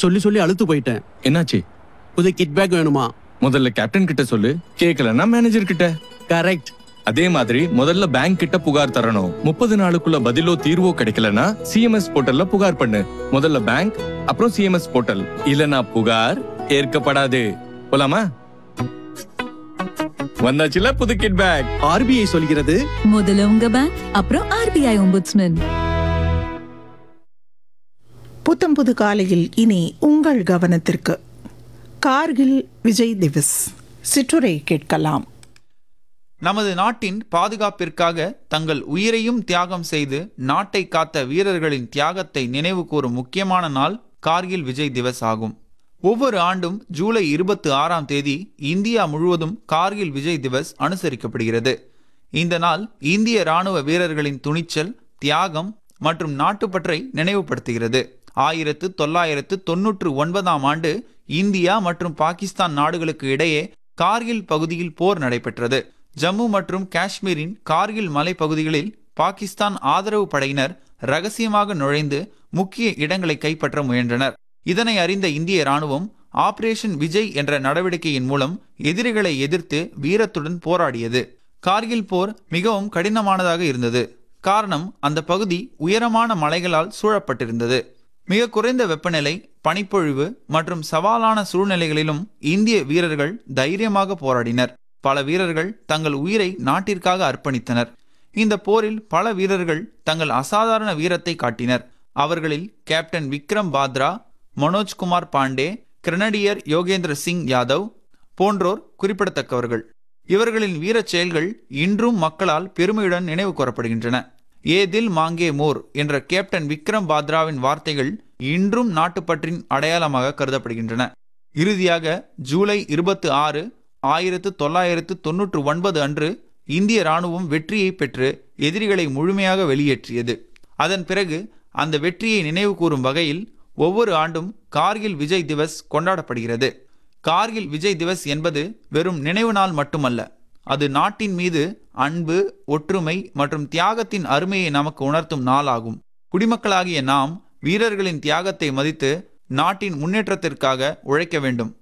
சொல்லி சொல்லி அழுத்து போயிட்டேன் என்னாச்சு புது கிட் பேக் வேணுமா முதல்ல கேப்டன் கிட்ட சொல்லு கேட்கலன்னா மேனேஜர் கிட்ட கரெக்ட் அதே மாதிரி முதல்ல பேங்க் கிட்ட புகார் தரணும் முப்பது நாளுக்குள்ள பதிலோ தீர்வோ கிடைக்கலனா சிஎம்எஸ் போர்ட்டல்ல புகார் பண்ணு முதல்ல பேங்க் அப்புறம் சிஎம்எஸ் போர்ட்டல் இல்லனா புகார் ஏற்கப்படாது போலாமா வந்தாச்சுல புது கிட் பேக் ஆர்பிஐ சொல்கிறது முதல்ல உங்க பேங்க் அப்புறம் ஆர்பிஐ ஒம்புட்ஸ்மேன் புத்தம் புது காலையில் இனி உங்கள் கவனத்திற்கு கார்கில் விஜய் திவஸ் சிற்றுரை கேட்கலாம் நமது நாட்டின் பாதுகாப்பிற்காக தங்கள் உயிரையும் தியாகம் செய்து நாட்டை காத்த வீரர்களின் தியாகத்தை நினைவு கூறும் முக்கியமான நாள் கார்கில் விஜய் திவஸ் ஆகும் ஒவ்வொரு ஆண்டும் ஜூலை இருபத்தி ஆறாம் தேதி இந்தியா முழுவதும் கார்கில் விஜய் திவஸ் அனுசரிக்கப்படுகிறது இந்த நாள் இந்திய ராணுவ வீரர்களின் துணிச்சல் தியாகம் மற்றும் நாட்டுப்பற்றை நினைவுபடுத்துகிறது ஆயிரத்து தொள்ளாயிரத்து தொன்னூற்று ஒன்பதாம் ஆண்டு இந்தியா மற்றும் பாகிஸ்தான் நாடுகளுக்கு இடையே கார்கில் பகுதியில் போர் நடைபெற்றது ஜம்மு மற்றும் காஷ்மீரின் கார்கில் மலைப்பகுதிகளில் பாகிஸ்தான் ஆதரவு படையினர் ரகசியமாக நுழைந்து முக்கிய இடங்களை கைப்பற்ற முயன்றனர் இதனை அறிந்த இந்திய ராணுவம் ஆபரேஷன் விஜய் என்ற நடவடிக்கையின் மூலம் எதிரிகளை எதிர்த்து வீரத்துடன் போராடியது கார்கில் போர் மிகவும் கடினமானதாக இருந்தது காரணம் அந்த பகுதி உயரமான மலைகளால் சூழப்பட்டிருந்தது மிக குறைந்த வெப்பநிலை பனிப்பொழிவு மற்றும் சவாலான சூழ்நிலைகளிலும் இந்திய வீரர்கள் தைரியமாக போராடினர் பல வீரர்கள் தங்கள் உயிரை நாட்டிற்காக அர்ப்பணித்தனர் இந்த போரில் பல வீரர்கள் தங்கள் அசாதாரண வீரத்தை காட்டினர் அவர்களில் கேப்டன் விக்ரம் பாத்ரா மனோஜ்குமார் பாண்டே கிரனடியர் யோகேந்திர சிங் யாதவ் போன்றோர் குறிப்பிடத்தக்கவர்கள் இவர்களின் வீரச் செயல்கள் இன்றும் மக்களால் பெருமையுடன் நினைவு கூறப்படுகின்றன ஏ தில் மாங்கே மோர் என்ற கேப்டன் விக்ரம் பாத்ராவின் வார்த்தைகள் இன்றும் நாட்டுப்பற்றின் அடையாளமாக கருதப்படுகின்றன இறுதியாக ஜூலை இருபத்தி ஆறு ஆயிரத்து தொள்ளாயிரத்து தொன்னூற்று ஒன்பது அன்று இந்திய ராணுவம் வெற்றியை பெற்று எதிரிகளை முழுமையாக வெளியேற்றியது அதன் பிறகு அந்த வெற்றியை நினைவு கூறும் வகையில் ஒவ்வொரு ஆண்டும் கார்கில் விஜய் திவஸ் கொண்டாடப்படுகிறது கார்கில் விஜய் திவஸ் என்பது வெறும் நினைவு நாள் மட்டுமல்ல அது நாட்டின் மீது அன்பு ஒற்றுமை மற்றும் தியாகத்தின் அருமையை நமக்கு உணர்த்தும் நாளாகும் குடிமக்களாகிய நாம் வீரர்களின் தியாகத்தை மதித்து நாட்டின் முன்னேற்றத்திற்காக உழைக்க வேண்டும்